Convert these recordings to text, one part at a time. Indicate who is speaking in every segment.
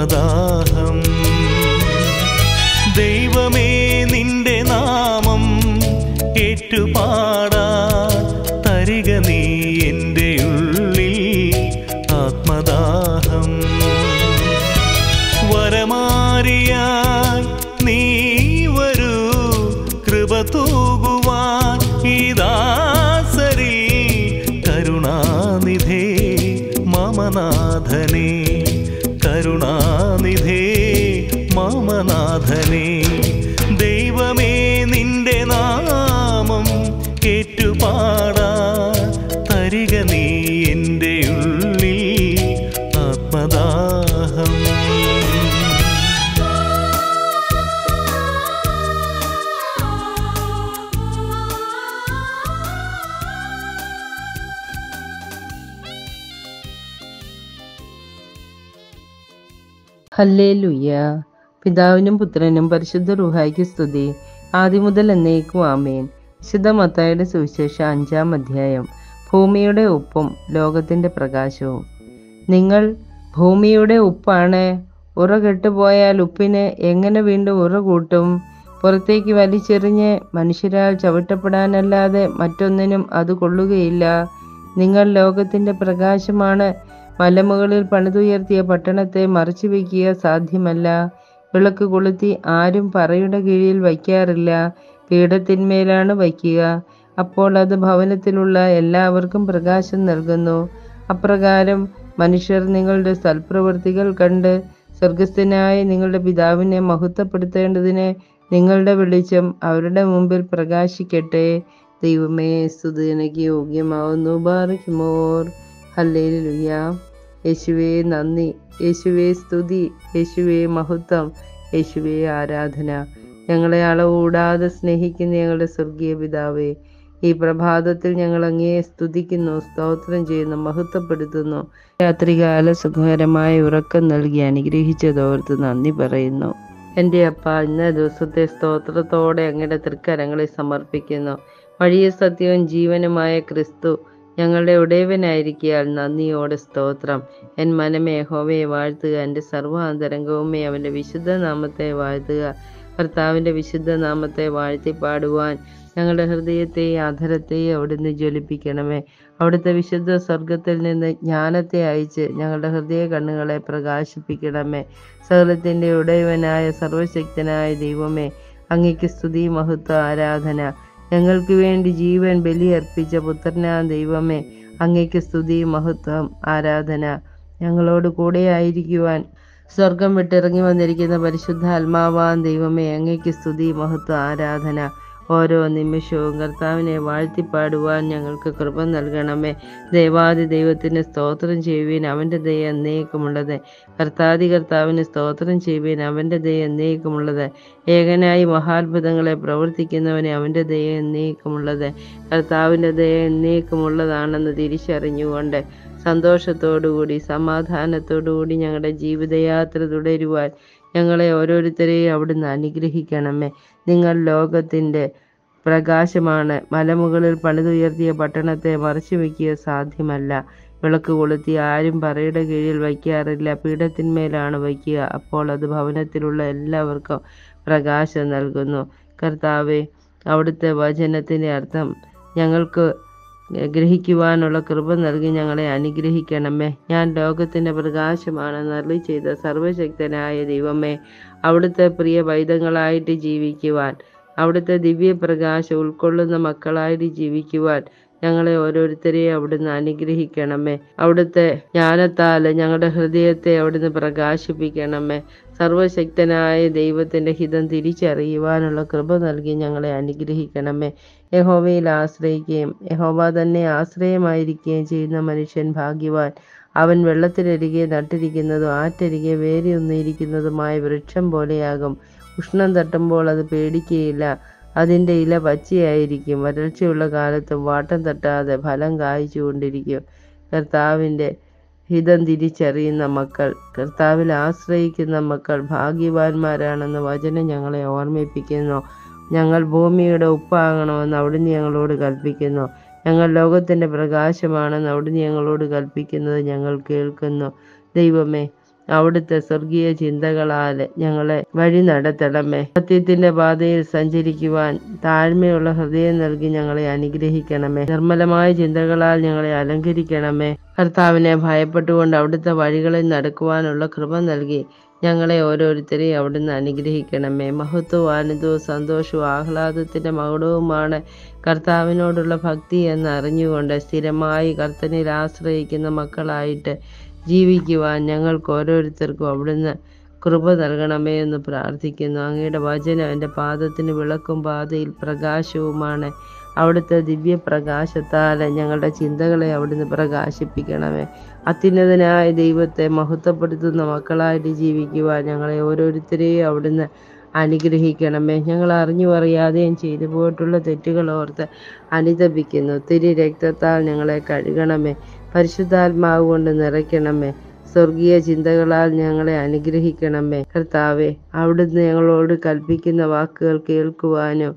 Speaker 1: ആത്മദാഹം ദൈവമേ നിന്റെ നാമം ഏറ്റുപാടാ തരിക നീ എൻ്റെ ഉള്ളിൽ ആത്മദാഹം വരമാരിയായി നീ വരൂ കൃപ തൂകുവാൻ ഈ ദാസരിൽ കരുണാനിധേ മമനാഥനേ കരുണാനിധേ മമനാഥനേ ദൈവമേ നിന്റെ നാമം ഏറ്റുപാടാ തരിക നീ എൻ്റെ ഉള്ളിൽ ആത്മദാഹം
Speaker 2: ഹല്ലേലൂയ പിതാവിനും പുത്രനും പരിശുദ്ധ റുഹായ്ക്ക് സ്തുതി ആദ്യം മുതൽ എന്നേക്കും ആമേൻ വിശുദ്ധ മത്തായുടെ സുവിശേഷം അഞ്ചാം അധ്യായം ഭൂമിയുടെ ഉപ്പും ലോകത്തിന്റെ പ്രകാശവും നിങ്ങൾ ഭൂമിയുടെ ഉപ്പാണ് ഉറ കെട്ടുപോയാൽ ഉപ്പിന് എങ്ങനെ വീണ്ടും ഉറ കൂട്ടും പുറത്തേക്ക് വലിച്ചെറിഞ്ഞ് മനുഷ്യരാൽ ചവിട്ടപ്പെടാനല്ലാതെ മറ്റൊന്നിനും അത് കൊള്ളുകയില്ല നിങ്ങൾ ലോകത്തിന്റെ പ്രകാശമാണ് മലമുകളിൽ പണിതുയർത്തിയ പട്ടണത്തെ മറച്ചു വയ്ക്കുക സാധ്യമല്ല വിളക്ക് കൊളുത്തി ആരും പറയുടെ കീഴിൽ വയ്ക്കാറില്ല പീഠത്തിന്മേലാണ് വയ്ക്കുക അപ്പോൾ അത് ഭവനത്തിലുള്ള എല്ലാവർക്കും പ്രകാശം നൽകുന്നു അപ്രകാരം മനുഷ്യർ നിങ്ങളുടെ സൽപ്രവൃത്തികൾ കണ്ട് സ്വർഗസ്ഥനായ നിങ്ങളുടെ പിതാവിനെ മഹത്വപ്പെടുത്തേണ്ടതിന് നിങ്ങളുടെ വെളിച്ചം അവരുടെ മുമ്പിൽ പ്രകാശിക്കട്ടെ ദൈവമേ സ്തുതി എനിക്ക് യോഗ്യമാവുന്നു ബാറിക്കുമോർ ഹല്ലേലൂയ യേശുവേ നന്ദി യേശുവേ സ്തുതി യേശുവേ മഹത്വം യേശുവേ ആരാധന ഞങ്ങളെ അളവൂടാതെ സ്നേഹിക്കുന്ന ഞങ്ങളുടെ സ്വർഗീയ പിതാവേ ഈ പ്രഭാതത്തിൽ ഞങ്ങൾ അങ്ങയെ സ്തുതിക്കുന്നു സ്തോത്രം ചെയ്യുന്നു മഹത്വപ്പെടുത്തുന്നു രാത്രികാല സുഖകരമായ ഉറക്കം നൽകി അനുഗ്രഹിച്ചതോർത്ത് നന്ദി പറയുന്നു എൻ്റെ അപ്പ ഇന്ന ദിവസത്തെ സ്തോത്രത്തോടെ അങ്ങയുടെ തൃക്കരങ്ങളെ സമർപ്പിക്കുന്നു വഴിയ സത്യവും ജീവനുമായ ക്രിസ്തു ഞങ്ങളുടെ ഉടയവനായിരിക്കിയാൽ നന്ദിയോടെ സ്തോത്രം എൻ മനമേ യഹോവയെ വാഴ്ത്തുക എൻ്റെ സർവ്വാന്തരംഗവുമേ അവൻ്റെ വിശുദ്ധ നാമത്തെ വാഴ്ത്തുക കർത്താവിൻ്റെ വിശുദ്ധ നാമത്തെ വാഴ്ത്തി പാടുവാൻ ഞങ്ങളുടെ ഹൃദയത്തെയും അധരത്തെയും അവിടുന്ന് ജ്വലിപ്പിക്കണമേ അവിടുത്തെ വിശുദ്ധ സ്വർഗത്തിൽ നിന്ന് ജ്ഞാനത്തെ അയച്ച് ഞങ്ങളുടെ ഹൃദയ കണ്ണുകളെ പ്രകാശിപ്പിക്കണമേ സകലത്തിൻ്റെ ഉടയവനായ സർവശക്തനായ ദൈവമേ അങ്ങയ്ക്ക് സ്തുതി മഹത്വ ആരാധന ഞങ്ങൾക്ക് വേണ്ടി ജീവൻ ബലിയർപ്പിച്ച പുത്രനാ ദൈവമേ അങ്ങയ്ക്ക് സ്തുതി മഹത്വം ആരാധന ഞങ്ങളോട് കൂടെ ആയിരിക്കുവാൻ സ്വർഗം വിട്ടിറങ്ങി വന്നിരിക്കുന്ന പരിശുദ്ധ ആത്മാവാൻ ദൈവമേ അങ്ങയ്ക്ക് സ്തുതി മഹത്വ ആരാധന ഓരോ നിമിഷവും കർത്താവിനെ വാഴ്ത്തിപ്പാടുവാൻ ഞങ്ങൾക്ക് കൃപ നൽകണമേ ദൈവാദി ദൈവത്തിന് സ്തോത്രം ചെയ്യുവാൻ അവൻ്റെ ദയ എന്നേക്കുമുള്ളത് കർത്താദി കർത്താവിന് സ്തോത്രം ചെയ്യുവാൻ അവൻ്റെ ദയ എന്നേക്കുമുള്ളത് ഏകനായി മഹാത്ഭുതങ്ങളെ പ്രവർത്തിക്കുന്നവന് അവൻ്റെ ദയ എന്നേക്കുമുള്ളത് കർത്താവിൻ്റെ ദയ എന്നേക്കുമുള്ളതാണെന്ന് തിരിച്ചറിഞ്ഞുകൊണ്ട് സന്തോഷത്തോടുകൂടി സമാധാനത്തോടുകൂടി ഞങ്ങളുടെ ജീവിതയാത്ര തുടരുവാൻ ഞങ്ങളെ ഓരോരുത്തരെയും അവിടുന്ന് അനുഗ്രഹിക്കണമേ നിങ്ങൾ ലോകത്തിൻ്റെ പ്രകാശമാണ് മലമുകളിൽ പണിതുയർത്തിയ പട്ടണത്തെ മറച്ചു വയ്ക്കുക സാധ്യമല്ല വിളക്ക് കൊളുത്തി ആരും പറയുടെ കീഴിൽ വയ്ക്കാറില്ല പീഠത്തിന്മേലാണ് വയ്ക്കുക അപ്പോൾ അത് ഭവനത്തിലുള്ള എല്ലാവർക്കും പ്രകാശം നൽകുന്നു കർത്താവെ അവിടുത്തെ വചനത്തിൻ്റെ അർത്ഥം ഞങ്ങൾക്ക് ഗ്രഹിക്കുവാനുള്ള കൃപ നൽകി ഞങ്ങളെ അനുഗ്രഹിക്കണമേ ഞാൻ ലോകത്തിൻ്റെ പ്രകാശമാണെന്ന് അരുളി ചെയ്ത സർവശക്തനായ ദൈവമേ അവിടുത്തെ പ്രിയ വൈദങ്ങളായിട്ട് ജീവിക്കുവാൻ അവിടുത്തെ ദിവ്യപ്രകാശം ഉൾക്കൊള്ളുന്ന മക്കളായിട്ട് ജീവിക്കുവാൻ ഞങ്ങളെ ഓരോരുത്തരെയും അവിടുന്ന് അനുഗ്രഹിക്കണമേ അവിടുത്തെ ജ്ഞാനത്താൽ ഞങ്ങളുടെ ഹൃദയത്തെ അവിടുന്ന് പ്രകാശിപ്പിക്കണമേ സർവശക്തനായ ദൈവത്തിൻ്റെ ഹിതം തിരിച്ചറിയുവാനുള്ള കൃപ നൽകി ഞങ്ങളെ അനുഗ്രഹിക്കണമേ യഹോവയിൽ ആശ്രയിക്കുകയും യഹോവ തന്നെ ആശ്രയമായിരിക്കുകയും ചെയ്യുന്ന മനുഷ്യൻ ഭാഗ്യവാൻ അവൻ വെള്ളത്തിനരികെ നട്ടിരിക്കുന്നതും ആറ്റരികെ വേരി ഒന്നിരിക്കുന്നതുമായ വൃക്ഷം പോലെയാകും ഉഷ്ണം തട്ടുമ്പോൾ അത് പേടിക്കുകയില്ല അതിൻ്റെ ഇല പച്ചയായിരിക്കും വരൾച്ചയുള്ള കാലത്തും വാട്ടം തട്ടാതെ ഫലം കായ്ച്ചുകൊണ്ടിരിക്കും കർത്താവിൻ്റെ ഹിതം തിരിച്ചറിയുന്ന മക്കൾ കർത്താവിൽ ആശ്രയിക്കുന്ന മക്കൾ ഭാഗ്യവാന്മാരാണെന്ന് വചനം ഞങ്ങളെ ഓർമ്മിപ്പിക്കുന്നു ഞങ്ങൾ ഭൂമിയുടെ ഉപ്പാകണമെന്ന് അവിടുന്ന് ഞങ്ങളോട് കൽപ്പിക്കുന്നു ഞങ്ങൾ ലോകത്തിൻ്റെ പ്രകാശമാണെന്ന് അവിടുന്ന് ഞങ്ങളോട് കൽപ്പിക്കുന്നത് ഞങ്ങൾ കേൾക്കുന്നു ദൈവമേ അവിടുത്തെ സ്വർഗീയ ചിന്തകളാൽ ഞങ്ങളെ വഴി നടത്തണമേ സത്യത്തിന്റെ പാതയിൽ സഞ്ചരിക്കുവാൻ താഴ്മയുള്ള ഹൃദയം നൽകി ഞങ്ങളെ അനുഗ്രഹിക്കണമേ നിർമ്മലമായ ചിന്തകളാൽ ഞങ്ങളെ അലങ്കരിക്കണമേ കർത്താവിനെ ഭയപ്പെട്ടുകൊണ്ട് അവിടുത്തെ വഴികളിൽ നടക്കുവാനുള്ള കൃപ നൽകി ഞങ്ങളെ ഓരോരുത്തരെയും അവിടുന്ന് അനുഗ്രഹിക്കണമേ മഹത്വവും ആനന്ദവും സന്തോഷവും ആഹ്ലാദത്തിന്റെ മകുടവുമാണ് കർത്താവിനോടുള്ള ഭക്തി എന്ന് അറിഞ്ഞുകൊണ്ട് സ്ഥിരമായി കർത്തനിൽ ആശ്രയിക്കുന്ന മക്കളായിട്ട് ജീവിക്കുവാൻ ഞങ്ങൾക്ക് ഓരോരുത്തർക്കും അവിടുന്ന് കൃപ നൽകണമേ എന്ന് പ്രാർത്ഥിക്കുന്നു അങ്ങയുടെ വചനം എൻ്റെ പാദത്തിന് വിളക്കും പാതയിൽ പ്രകാശവുമാണ് അവിടുത്തെ ദിവ്യപ്രകാശത്താൽ ഞങ്ങളുടെ ചിന്തകളെ അവിടുന്ന് പ്രകാശിപ്പിക്കണമേ അത്യുന്നതനായ ദൈവത്തെ മഹത്വപ്പെടുത്തുന്ന മക്കളായിട്ട് ജീവിക്കുവാൻ ഞങ്ങളെ ഓരോരുത്തരെയും അവിടുന്ന് അനുഗ്രഹിക്കണമേ ഞങ്ങൾ അറിഞ്ഞു അറിയാതെയും ചെയ്തു പോയിട്ടുള്ള തെറ്റുകൾ ഓർത്ത് അനുതപിക്കുന്നു തിരി രക്തത്താൽ ഞങ്ങളെ കഴുകണമേ പരിശുദ്ധാത്മാവ് കൊണ്ട് നിറയ്ക്കണമേ സ്വർഗീയ ചിന്തകളാൽ ഞങ്ങളെ അനുഗ്രഹിക്കണമേ കർത്താവെ അവിടുന്ന് ഞങ്ങളോട് കൽപ്പിക്കുന്ന വാക്കുകൾ കേൾക്കുവാനും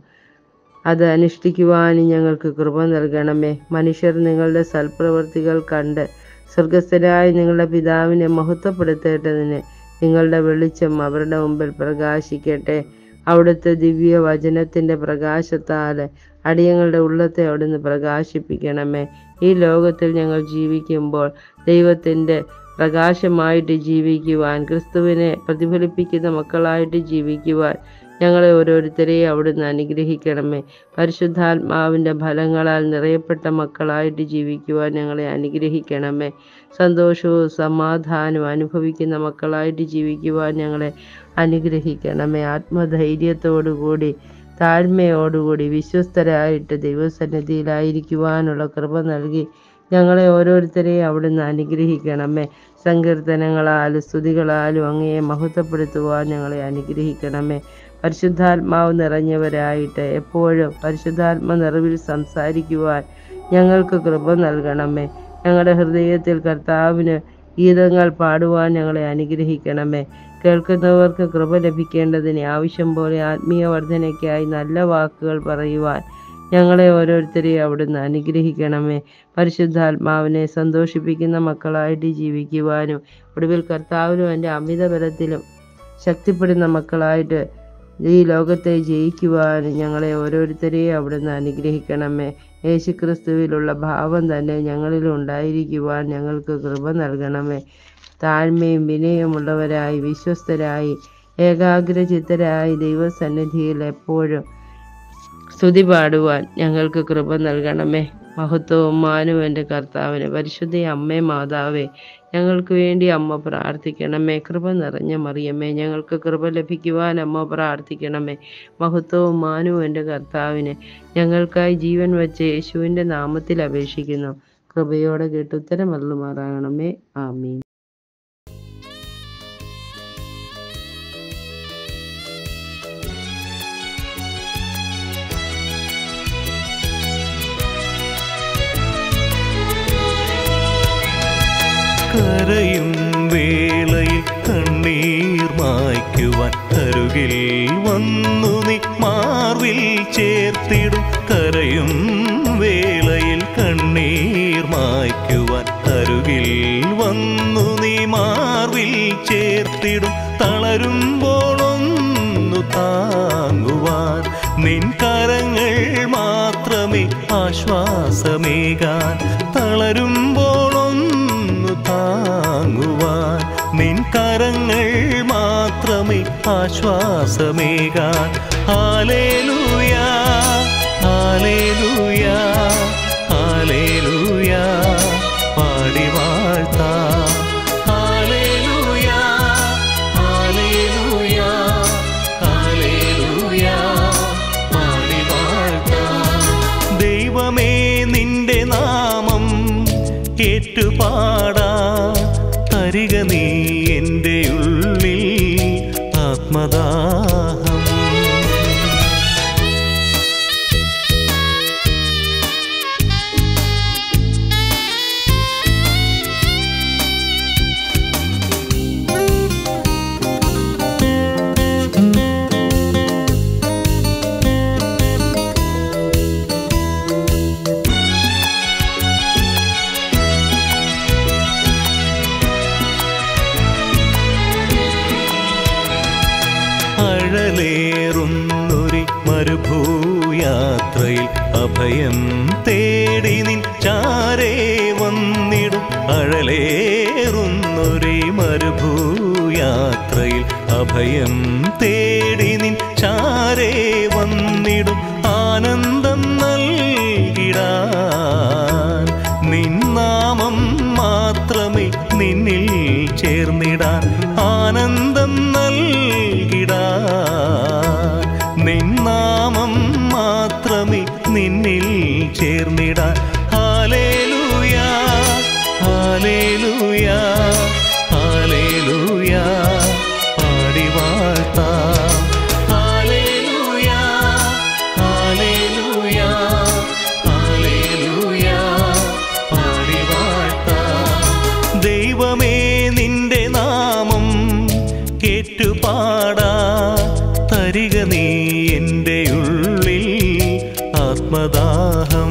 Speaker 2: അത് അനുഷ്ഠിക്കുവാനും ഞങ്ങൾക്ക് കൃപ നൽകണമേ മനുഷ്യർ നിങ്ങളുടെ സൽപ്രവൃത്തികൾ കണ്ട് സ്വർഗസ്ഥനായ നിങ്ങളുടെ പിതാവിനെ മഹത്വപ്പെടുത്തേണ്ടതിന് നിങ്ങളുടെ വെളിച്ചം അവരുടെ മുമ്പിൽ പ്രകാശിക്കട്ടെ അവിടുത്തെ ദിവ്യ വചനത്തിന്റെ പ്രകാശത്താൽ അടിയങ്ങളുടെ ഉള്ളത്തെ അവിടുന്ന് പ്രകാശിപ്പിക്കണമേ ഈ ലോകത്തിൽ ഞങ്ങൾ ജീവിക്കുമ്പോൾ ദൈവത്തിൻ്റെ പ്രകാശമായിട്ട് ജീവിക്കുവാൻ ക്രിസ്തുവിനെ പ്രതിഫലിപ്പിക്കുന്ന മക്കളായിട്ട് ജീവിക്കുവാൻ ഞങ്ങളെ ഓരോരുത്തരെയും അവിടുന്ന് അനുഗ്രഹിക്കണമേ പരിശുദ്ധാത്മാവിൻ്റെ ഫലങ്ങളാൽ നിറയപ്പെട്ട മക്കളായിട്ട് ജീവിക്കുവാൻ ഞങ്ങളെ അനുഗ്രഹിക്കണമേ സന്തോഷവും സമാധാനവും അനുഭവിക്കുന്ന മക്കളായിട്ട് ജീവിക്കുവാൻ ഞങ്ങളെ അനുഗ്രഹിക്കണമേ ആത്മധൈര്യത്തോടുകൂടി താഴ്മയോടുകൂടി വിശ്വസ്തരായിട്ട് ദൈവസന്നിധിയിലായിരിക്കുവാനുള്ള കൃപ നൽകി ഞങ്ങളെ ഓരോരുത്തരെയും അവിടുന്ന് അനുഗ്രഹിക്കണമേ സങ്കീർത്തനങ്ങളാലും സ്തുതികളാലും അങ്ങയെ മഹത്വപ്പെടുത്തുവാൻ ഞങ്ങളെ അനുഗ്രഹിക്കണമേ പരിശുദ്ധാത്മാവ് നിറഞ്ഞവരായിട്ട് എപ്പോഴും പരിശുദ്ധാത്മ നിറവിൽ സംസാരിക്കുവാൻ ഞങ്ങൾക്ക് കൃപ നൽകണമേ ഞങ്ങളുടെ ഹൃദയത്തിൽ കർത്താവിന് ഗീതങ്ങൾ പാടുവാൻ ഞങ്ങളെ അനുഗ്രഹിക്കണമേ കേൾക്കുന്നവർക്ക് കൃപ ലഭിക്കേണ്ടതിന് ആവശ്യം പോലെ ആത്മീയ വർധനയ്ക്കായി നല്ല വാക്കുകൾ പറയുവാൻ ഞങ്ങളെ ഓരോരുത്തരെയും അവിടുന്ന് അനുഗ്രഹിക്കണമേ പരിശുദ്ധാത്മാവിനെ സന്തോഷിപ്പിക്കുന്ന മക്കളായിട്ട് ജീവിക്കുവാനും ഒടുവിൽ കർത്താവിനും എൻ്റെ അമിത ബലത്തിലും ശക്തിപ്പെടുന്ന മക്കളായിട്ട് ഈ ലോകത്തെ ജയിക്കുവാനും ഞങ്ങളെ ഓരോരുത്തരെയും അവിടുന്ന് അനുഗ്രഹിക്കണമേ യേശുക്രിസ്തുവിലുള്ള ഭാവം തന്നെ ഞങ്ങളിൽ ഉണ്ടായിരിക്കുവാൻ ഞങ്ങൾക്ക് കൃപ നൽകണമേ താഴ്മയും വിനയമുള്ളവരായി വിശ്വസ്തരായി ഏകാഗ്രചിത്തരായി ദൈവസന്നിധിയിൽ എപ്പോഴും സ്തുതി പാടുവാൻ ഞങ്ങൾക്ക് കൃപ നൽകണമേ മഹത്വവും മാനവും എൻ്റെ കർത്താവിന് പരിശുദ്ധ അമ്മേ മാതാവേ ഞങ്ങൾക്ക് വേണ്ടി അമ്മ പ്രാർത്ഥിക്കണമേ കൃപ നിറഞ്ഞ മറിയമേ ഞങ്ങൾക്ക് കൃപ ലഭിക്കുവാൻ അമ്മ പ്രാർത്ഥിക്കണമേ മഹത്വവും മാനവും എൻ്റെ കർത്താവിന് ഞങ്ങൾക്കായി ജീവൻ വെച്ച യേശുവിൻ്റെ നാമത്തിൽ അപേക്ഷിക്കുന്നു കൃപയോടെ കേട്ട് ഉത്തരം അരുളുമാറാകണമേ ആമീൻ
Speaker 1: കരയും വേളയിൽ കണ്ണീർ മായ്ക്കുവാൻ കരുകിൽ വന്നു നീ മാർവിൽ ചേർത്തിടും കരയും വേളയിൽ കണ്ണീർ മായ്ക്കുവാൻ കരുകിൽ വന്നു നീ മാർവിൽ ചേർത്തിടും തളരുമ്പോഴൊന്നു താങ്ങുവാൻ നിൻ കരങ്ങൾ മാത്രമേ ആശ്വാസമേകാൻ തളരുമ്പോഴൊന്നു താങ്ങുവാൻ നിൻ കരങ്ങൾ മാത്രമേ ആശ്വാസമേകാൻ ഹാലേലൂയാ ഹാലേലൂയാ ഹാലേലൂയാ പാടി വാഴ്ത്താം ഹാലേലൂയാ ഹാലേലൂയാ ഹാലേലൂയാ പാടി വാഴ്ത്താം ദൈവമേ നിന്റെ നാമം ഏറ്റുപാടാ തരിക നീ എൻ്റെ ഉള്ളിൽ ആത്മദാഹം മരുഭൂയാത്രയിൽ അഭയം തേടി നിൻ ചാരേ വന്നിടും അഴലേറുന്നൊരേ മരുഭൂയാത്രയിൽ അഭയം തേടി നിൻ ചാരേ വന്നിടും ആനന്ദം നൽകിടാൻ നിന്നാമം മാത്രമേ നിന്നിൽ ചേർന്നിടാൻ ആനന്ദം നൽകിടാൻ നിന്നാമം മാത്രമേ നിന്നിൽ ചേർന്നിടാൻ ഹാലേലൂയാ ഹാലേലൂയാ ഹാലേലൂയാ പാടി വാഴ്ത്താം ഹാലേലൂയാ ഹാലേലൂയാ ഹാലേലൂയാ പാടി വാഴ്ത്താം ദൈവമേ നിന്റെ നാമം കേട്ടുപാടാ തരിക നീ എൻ്റെ ഉള്ളിൽ ആത്മദാഹം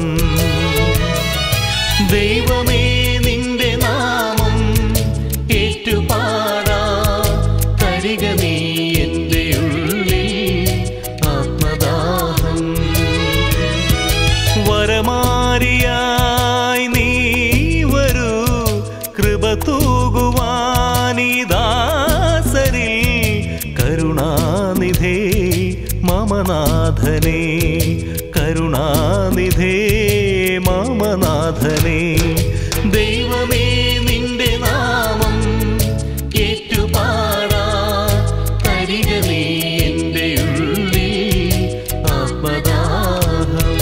Speaker 1: ദൈവമേ നിന്റെ നാമം ഏറ്റുപാടാ തരിക നീ എൻ്റെ ഉള്ളിൽ ആത്മദാഹം വരമാരിയായി നീ വരൂ കൃപ തൂകുവാനിദാസരിൽ കരുണാനിധേ മമനാഥനേ കരുണാനിധേ മമനാഥനേ ദൈവമേ നിന്റെ നാമം ഏറ്റുപാടാ തരിക നീ എൻ്റെ ഉള്ളിൽ ആത്മദാഹം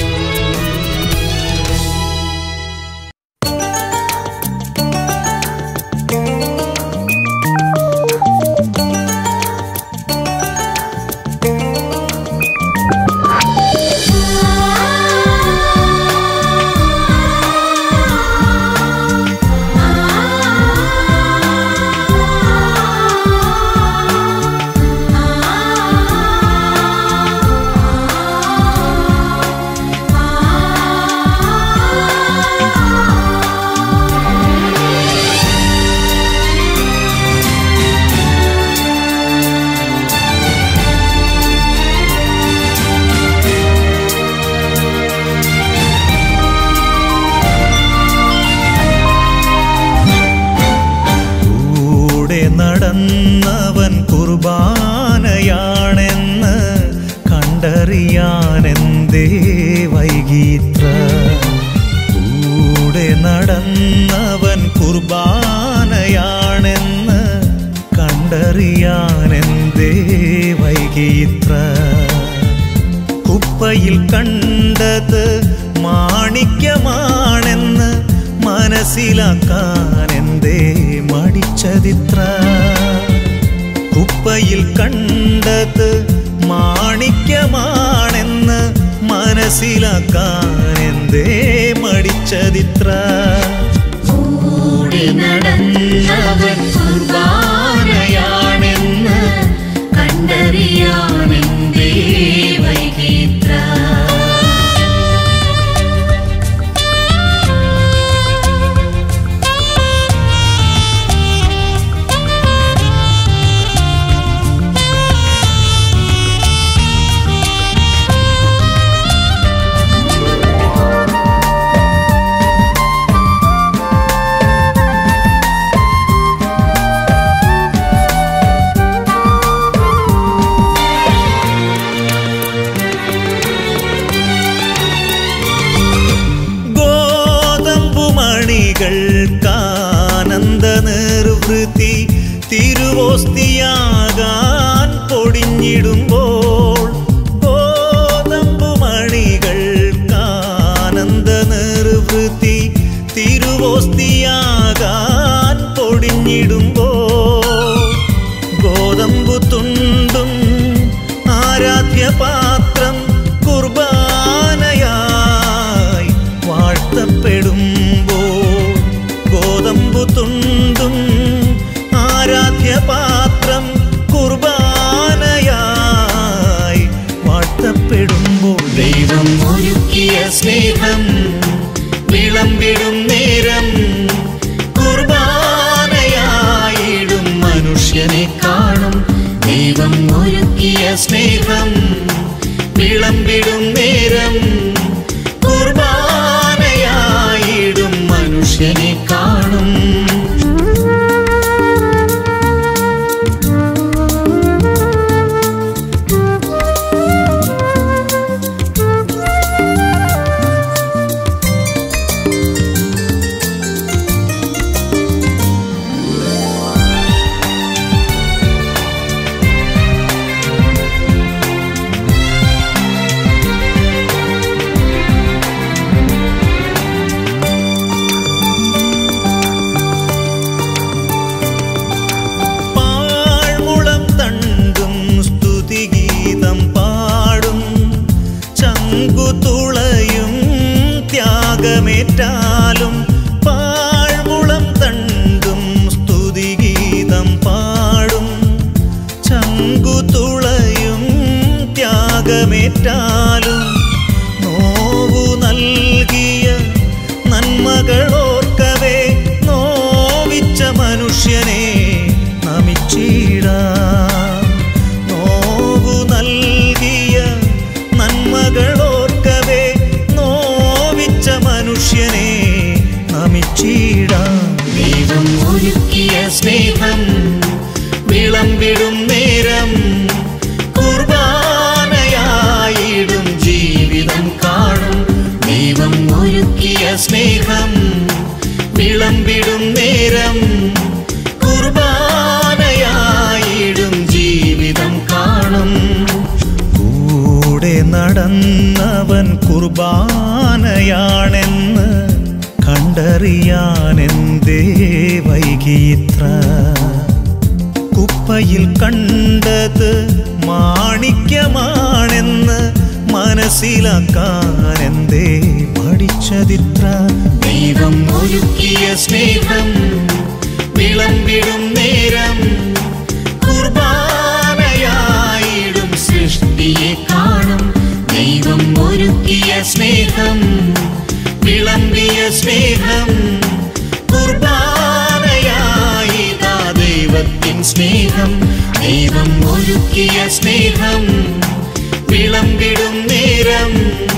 Speaker 3: കൂടെ നടന്നവൻ കുർബാനയാണെന്ന് കണ്ടറിയാനെന്തേ വൈകീത്ര കൂടെ നടന്നവൻ കുർബാനയാണെന്ന് കണ്ടറിയാനെന്തേ വൈകീത്ര കുപ്പയിൽ കണ്ടത് മാണിക്യമാണെന്ന് മനസ്സിലാക്കാൻ എന്തേ മടിച്ചതിത്ര കുപ്പയിൽ കണ്ടത് മാണിക്യമാണെന്ന് മനസ്സിലാക്കാൻ എന്തേ മടിച്ചതിത്ര
Speaker 4: കൂടി നടന്നവൻ കുർബാനയാണെന്ന് കണ്ടറിയാനെന്തേ വൈകിത്ര
Speaker 3: ഗോതമ്പുമണികൾക്കാനന്ദ നിർവൃത്തി തിരുവോസ്തിയാകാൻ പൊടിഞ്ഞിടുമ്പോൾ ഗോതമ്പുമണികൾക്കാനന്ദ നിർവൃത്തി തിരുവോസ്തിയാകാൻ പൊടിഞ്ഞിടുമ്പോൾ ഗോതമ്പു തുണ്ടും ആരാധ്യപാത്രം കുർബാനയായി വാഴ്ത്തപ്പെടുമ്പോൾ ഗോതമ്പു തുണ്ടും ആരാധ്യപാത്രം കുർബാനയായി വാഴ്ത്തപ്പെടുമ്പോൾ ദൈവം ഒരുക്കിയ സ്നേഹം വിളമ്പിടും നേരം കുർബാനയായിടും മനുഷ്യനെ കാണും ദൈവം ഒരുക്കിയ സ്നേഹം വിളമ്പി യാഗമേറ്റാലും നോവു നൽകിയ നന്മകളോർക്കവേ നോവിച്ച മനുഷ്യനെ നമിച്ചിടാം നോവു നൽകിയ നന്മകളോർക്കവേ നോവിച്ച മനുഷ്യനെ നമിച്ചിടാം
Speaker 4: ദൈവം ഒരുക്കിയ സ്നേഹം
Speaker 3: വിളമ്പിടും നേരം കുർബാനയായിടും ജീവിതം കാണും
Speaker 4: ദൈവം ഒരുക്കിയ
Speaker 3: സ്നേഹം വിളമ്പിടും നേരം കുർബാനയായിടും ജീവിതം കാണും കൂടെ നടന്നവൻ കുർബാനയാണെന്ന് കണ്ടറിയാൻ എന്തേ വൈകിയിത്ര കുപ്പയിൽ കണ്ടത് മാണിക്യമാണെന്ന് മനസ്സിലാക്കാൻ എന്തേ പഠിച്ചതിത്ര
Speaker 4: ദൈവം ഒരുക്കിയ
Speaker 3: സ്നേഹം വിളമ്പിടും നേരം കുർബാനയായിടും സൃഷ്ടിയെ കാണും
Speaker 4: ദൈവം ഒരുക്കിയ
Speaker 3: സ്നേഹം വിളമ്പിയ സ്നേഹം കുർബാനയായി ദാ ദൈവത്തിൻ സ്നേഹം ദൈവം ഒരുക്കിയ സ്നേഹം വിളമ്പിടും നേരം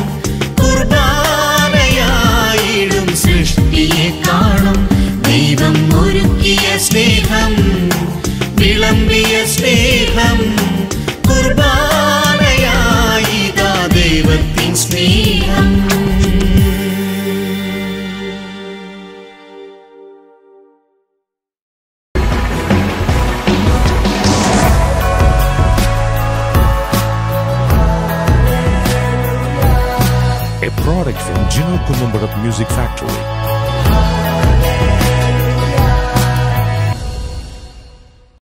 Speaker 3: കുർബാനയായിടും സൃഷ്ടിയെ കാണും ദൈവം ഒരുക്കിയ സ്നേഹം വിളമ്പിയ സ്നേഹം കുർബാനയായി ദാ ദൈവത്തിൻ സ്നേഹം
Speaker 5: a product from Gino Columbarat Music Factory.